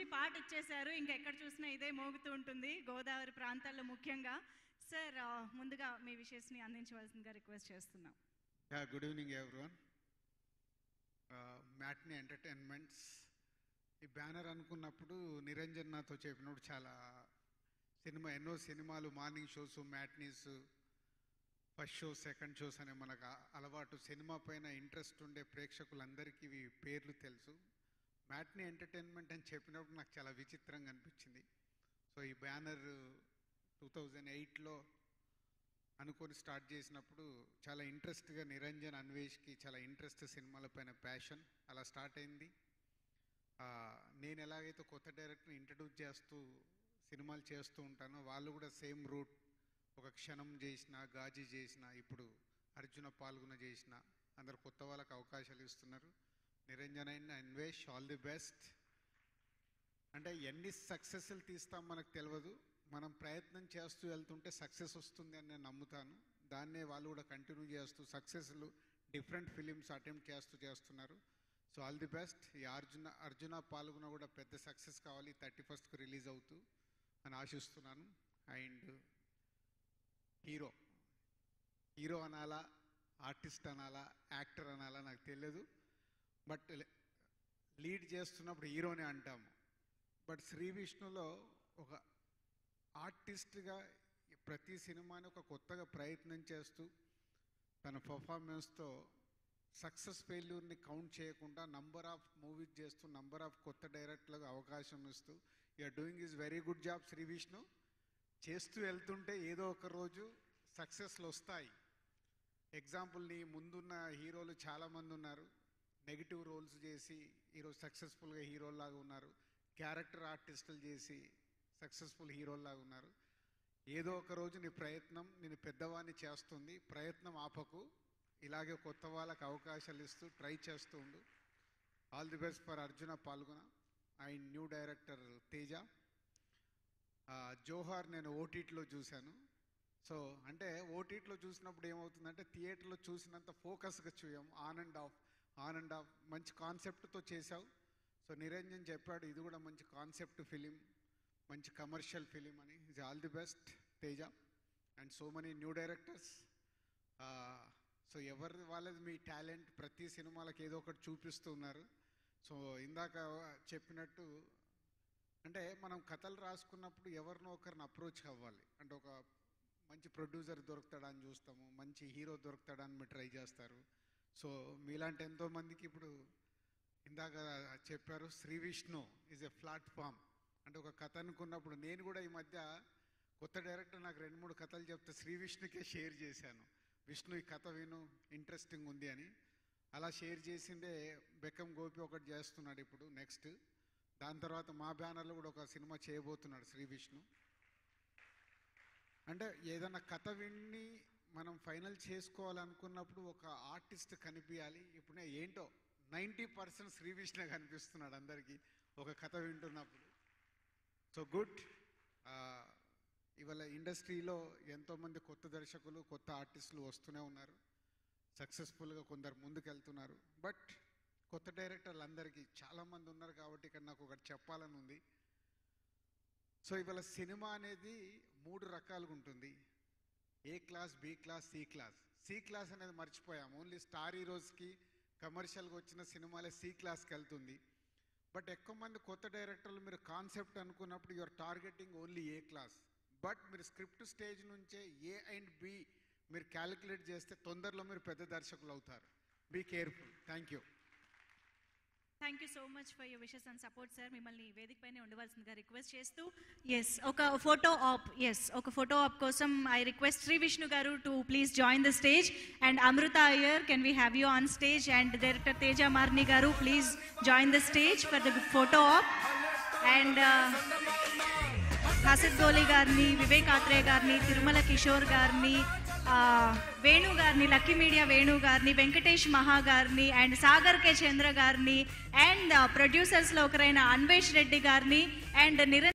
పాట ఇచ్చేశారు ఇంకా ఎక్కడ చూసినా ఇదే మోగుతూ ఉంటుంది గోదావరి ప్రాంతాల్లో ముఖ్యంగా సార్ ఆ, ముందుగా మీ విషయస్ని అందించవలసిందిగా రిక్వెస్ట్ చేస్తున్నాం yeah good evening everyone Matinee Entertainments ఈ బ్యానర్ అనుకున్నప్పుడు నిరంజన్ నాతో చెప్పినప్పుడు చాలా సినిమా ఎన్నో సినిమాలు morning shows matinees first show second shows అనే మనకు ఆ- అలవాటు సినిమా పైన ఇంట్రెస్ట్ ఉండే ప్రేక్షకులందరికీ ఇవి పేర్లు తెలుసు మ్యాట్ని ఎంటర్టైన్మెంట్ అని చెప్పినప్పుడు నాకు చాలా విచిత్రంగా అనిపించింది సో ఈ బ్యానర్ టూ థౌజండ్ ఎయిట్లో అనుకొని స్టార్ట్ చేసినప్పుడు చాలా ఇంట్రెస్ట్గా నిరంజన్ అన్వేష్కి చాలా ఇంట్రెస్ట్ సినిమాలపైన ప్యాషన్ అలా స్టార్ట్ అయింది ఆ, నేను ఎలాగైతే కొత్త డైరెక్టర్ని ఇంట్రడ్యూస్ చేస్తూ సినిమాలు చేస్తూ ఉంటానో వాళ్ళు కూడా సేమ్ రూట్ ఒక క్షణం చేసిన గాజీ చేసిన ఇప్పుడు అర్జున పాల్గొన చేసిన అందరు కొత్త వాళ్ళకి అవకాశాలు ఇస్తున్నారు Niranjan and Anvesh all the best అంటే ఎన్ని సక్సెస్లు తీస్తాం మనకు తెలియదు మనం ప్రయత్నం చేస్తూ వెళ్తుంటే సక్సెస్ వస్తుంది అని నేను నమ్ముతాను దాన్నే వాళ్ళు కూడా కంటిన్యూ చేస్తూ సక్సెస్లు డిఫరెంట్ ఫిలిమ్స్ అటెంప్ట్ చేస్తూ చేస్తున్నారు సో ఆల్ ది బెస్ట్ ఈ అర్జున అర్జున పాల్గొన కూడా పెద్ద సక్సెస్ కావాలి థర్టీ ఫస్ట్కి రిలీజ్ అవుతూ అని ఆశిస్తున్నాను అండ్ హీరో హీరో అనాలా ఆర్టిస్ట్ అనాలా యాక్టర్ అనాలా నాకు తెలియదు బట్ లీడ్ చేస్తున్నప్పుడు హీరోనే అంటాము బట్ శ్రీ విష్ణులో ఒక ఆర్టిస్ట్గా ప్రతి సినిమాని ఒక కొత్తగా ప్రయత్నం చేస్తూ తన పర్ఫార్మెన్స్తో సక్సెస్ ఫెయిల్యూర్ని కౌంట్ చేయకుండా నంబర్ ఆఫ్ మూవీస్ చేస్తూ నంబర్ ఆఫ్ కొత్త డైరెక్టర్లకు అవకాశం ఇస్తూ you're doing is very good job Sree Vishnu చేస్తూ వెళ్తుంటే ఏదో ఒక రోజు సక్సెస్లు వస్తాయి ఎగ్జాంపుల్ నీ ముందున్న హీరోలు చాలామంది ఉన్నారు నెగిటివ్ రోల్స్ చేసి ఈరోజు సక్సెస్ఫుల్గా హీరోల్లాగా ఉన్నారు క్యారెక్టర్ ఆర్టిస్టులు చేసి సక్సెస్ఫుల్ హీరోల్లాగా ఉన్నారు ఏదో ఒక రోజు నీ ప్రయత్నం నేను పెద్దవాడిని చేస్తుంది ప్రయత్నం ఆపకు ఇలాగే కొత్త వాళ్ళకి అవకాశాలు ఇస్తూ ట్రై చేస్తూ ఉండు all the best for Arjuna Phalguna and new director Teja ఆ, జోహార్ నేను ఓటీటీలో చూశాను సో అంటే ఓటీటీలో చూసినప్పుడు ఏమవుతుందంటే థియేటర్లో చూసినంత ఫోకస్గా చూయం on and off on and off మంచి కాన్సెప్ట్తో చేశావు సో నిరంజన్ చెప్పాడు ఇది కూడా మంచి కాన్సెప్ట్ ఫిలిం మంచి కమర్షియల్ ఫిలిం అని ఇది all the best Teja and so many new directors so ఎవరి వాళ్ళది మీ టాలెంట్ ప్రతి సినిమాలకు ఏదో ఒకటి చూపిస్తూ ఉన్నారు సో ఇందాక చెప్పినట్టు అంటే మనం కథలు రాసుకున్నప్పుడు ఎవరినో ఒకరిని అప్రోచ్ అవ్వాలి అంటే ఒక మంచి ప్రొడ్యూసర్ దొరుకుతాడా అని చూస్తాము మంచి హీరో దొరుకుతాడా అని మీరు ట్రై చేస్తారు సో మీలాంటి ఎంతోమందికి ఇప్పుడు ఇందాక చెప్పారు Sree Vishnu is a platform అంటే ఒక కథ అనుకున్నప్పుడు నేను కూడా ఈ మధ్య కొత్త డైరెక్టర్ నాకు రెండు మూడు కథలు చెప్తే శ్రీ విష్ణుకే షేర్ చేశాను విష్ణు ఈ కథ విను ఇంట్రెస్టింగ్ ఉంది అని అలా షేర్ చేసిందే బెక్కం గోపి ఒకటి చేస్తున్నాడు ఇప్పుడు నెక్స్ట్ దాని తర్వాత మా బ్యానర్లో కూడా ఒక సినిమా చేయబోతున్నాడు శ్రీ విష్ణు అంటే ఏదైనా కథ విని మనం ఫైనల్ చేసుకోవాలనుకున్నప్పుడు ఒక ఆర్టిస్ట్ కనిపించాలి ఇప్పుడు నేను ఏంటో నైంటీ పర్సెంట్ శ్రీ విష్ణు కనిపిస్తున్నాడు అందరికీ ఒక కథ వింటున్నప్పుడు సో గుడ్ ఇవాళ ఇండస్ట్రీలో ఎంతోమంది కొత్త దర్శకులు కొత్త ఆర్టిస్టులు వస్తూనే ఉన్నారు సక్సెస్ఫుల్గా కొందరు ముందుకెళ్తున్నారు బట్ కొత్త డైరెక్టర్లు అందరికీ చాలామంది ఉన్నారు కాబట్టి ఇక్కడ నాకు ఒకటి చెప్పాలని ఉంది సో ఇవాళ సినిమా అనేది మూడు రకాలుగా ఉంటుంది A class B class C class C class అనేది మర్చిపోయాం ఓన్లీ స్టార్ హీరోస్కి కమర్షియల్గా వచ్చిన సినిమాలే సి క్లాస్కి వెళ్తుంది బట్ ఎక్కువ మంది కొత్త డైరెక్టర్లు మీరు కాన్సెప్ట్ అనుకున్నప్పుడు your targeting only A class but మీరు స్క్రిప్ట్ స్టేజ్ నుంచే ఏ అండ్ బి మీరు క్యాలిక్యులేట్ చేస్తే తొందరలో మీరు పెద్ద దర్శకులు అవుతారు be careful thank you thank you so much for your wishes and support sir మిమ్మల్ని వేదిక పైన ఉండవలసిందిగా రిక్వెస్ట్ చేస్తూ ఎస్ ఒక ఫోటో ఆప్ ఎస్ ఒక ఫోటో ఆప్ కోసం ఐ రిక్వెస్ట్ శ్రీ విష్ణు గారు to please join the stage and Amrita Iyer can we have you on stage and director Teja Marni గారు please join the stage for the photo op and Hasith Goli గారిని వివేక్ ఆత్రేయ గారిని తిరుమల కిషోర్ గారిని ఆ, వేణు గారిని లక్కీ మీడియా వేణు గారిని వెంకటేష్ మహా గారిని అండ్ సాగర్ కే చంద్ర గారిని అండ్ ప్రొడ్యూసర్స్లో ఒకరైన అన్వేష్ రెడ్డి గారిని అండ్ నిరంజన్